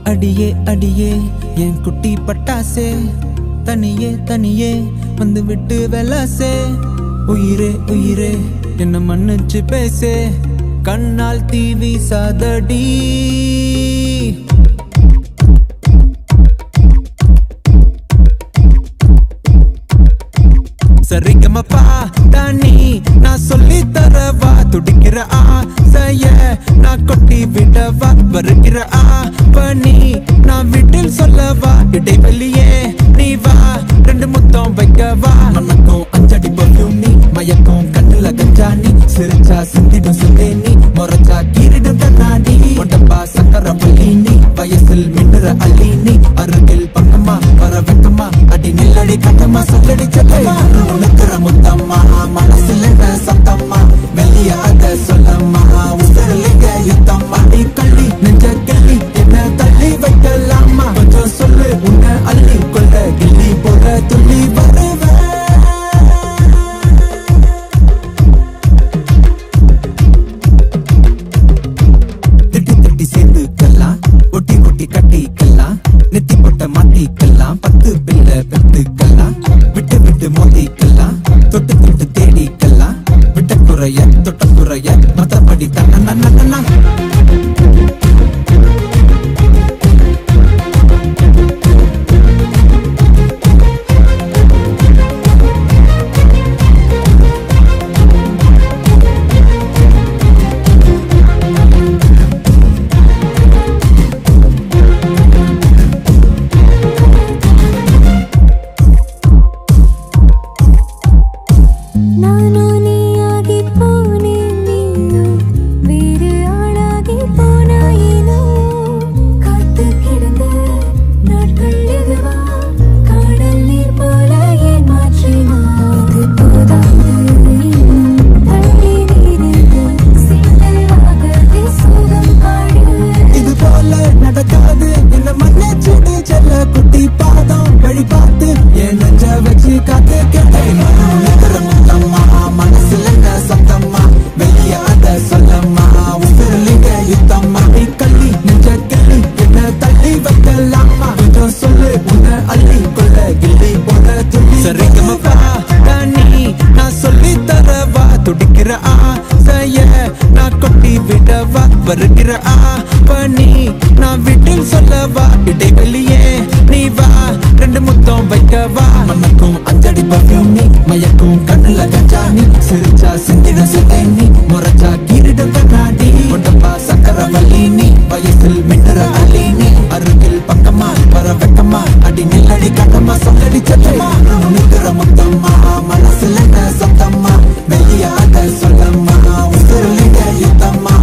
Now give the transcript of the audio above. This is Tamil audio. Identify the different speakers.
Speaker 1: அடியே அடியே என் குட்டி பட்டாசே தனியே தனியே வந்து விட்டு வெலாசே உயிரே உயிரே என்ன மன்னிச்சு பேசே கண்ணால் தீவி சாதடி சரிகமப்பா தானி நான் சொல்லி தரவா துடிக்கிற ஆசைய நான் கொட்டி விடவா வருகிற ஆவணி நான் வீட்டில் சொல்லவா இடைவெளியே நீ வா ரெண்டு முத்தம் வைக்கவா மனக்கும் அஞ்சடி பல்லும் நீ மயக்கும் கண்ணுல கஞ்சா நீ சிரிச்சா சிந்திடும் சிந்தே நீ முறைச்சா கீரிடும் கண்ணாடி உடம்பா சக்கர பள்ளி நீ வயசில் மின்னுற அள்ளி நீ அருகில் பக்கமா வர வெக்கமா அடி நில்லடி கட்டமா சொல்லடி செல்லமா உனக்குற முத்தம்மா மனசுல என்ன சத்தம்மா வெளிய அத சொல்லம்மா உசரலிங்க யுத்தம்மா நீ கள்ளி நெஞ்ச கிள்ளி என்ன தள்ளி வைக்கலாமா கொஞ்சம் சொல்லு உன்னை அள்ளி கொள்ள கிள்ளி போற துள்ளி வருவேன் திட்டி திட்டி சேர்ந்துக்கலாம் ஒட்டி ஒட்டி கட்டிக்கலாம் நெத்தி பொட்ட மாட்டிக்கலாம் பத்து பிள்ளை பெத்துக்கலாம் விட்டு விட்டு மோதிக்கலாம் தொட்டு தொட்டு தேடிக்கலாம் விட்ட குறைய தொட்ட குறைய மத்தபடி தன்னா
Speaker 2: ನಾನು ನೀಯಾಗಿ ಪೋನೆ ನೀನು வேறு ஆளாகி போனாயினோ காத்து கிடந்த நாட்கள் எதுவா காடல் நீர் போல ஏன் மாற்றினா இது போதாது இன்னும் தள்ளி நீரிது சிந்தலாகவே சோகம் பாடு
Speaker 1: இது போல நடக்காது என்ன மன்னிச்சுடு செல்ல குட்டி பாதம் வழி பார்த்து என் நெஞ்ச வச்சு காத்து கேட்டேன் முத்தம்மா மனசுல என்ன சத்தம்மா வெளிய அத சொல்லம்மா உசுரலிங்க யுத்தம்மா நீ கள்ளி நெஞ்ச கிள்ளி என்ன தள்ளி வைக்கலாமா கொஞ்சம் சொல்லு உன்னை அள்ளி கொள்ள கிள்ளி போல துள்ளி சரிகமப்பா தானி நான் சொல்லி தரவா துடிக்கிற ஆசைய நான் கொட்டி விடவா வருகிற ஆவணி நான் வீட்டில் சொல்லவா இடைவெளியே நீ வா ரெண்டு முத்தம் வைக்கவா மனக்கும் அஞ்சடி பர்ஃபியூம் நீ மயக்கும் கண்ணுல கஞ்சா நீ சிரிச்சா சிந்திட சிந்தை நீ முறைச்சா கீரிடும் கண்ணாடி உடம்பா சக்கர வள்ளி நீ வயசில் மின்னுற அள்ளி நீ அருகில் பக்கமா வர வெக்கமா அடி நில்லடி கட்டமா சொல்லடி சத்தமா நிற்கிற முத்தம்மா மனசுல என்ன சத்தம்மா வெளிய அத சொல்லம்மா உசுரலிங்க யுத்தம்மா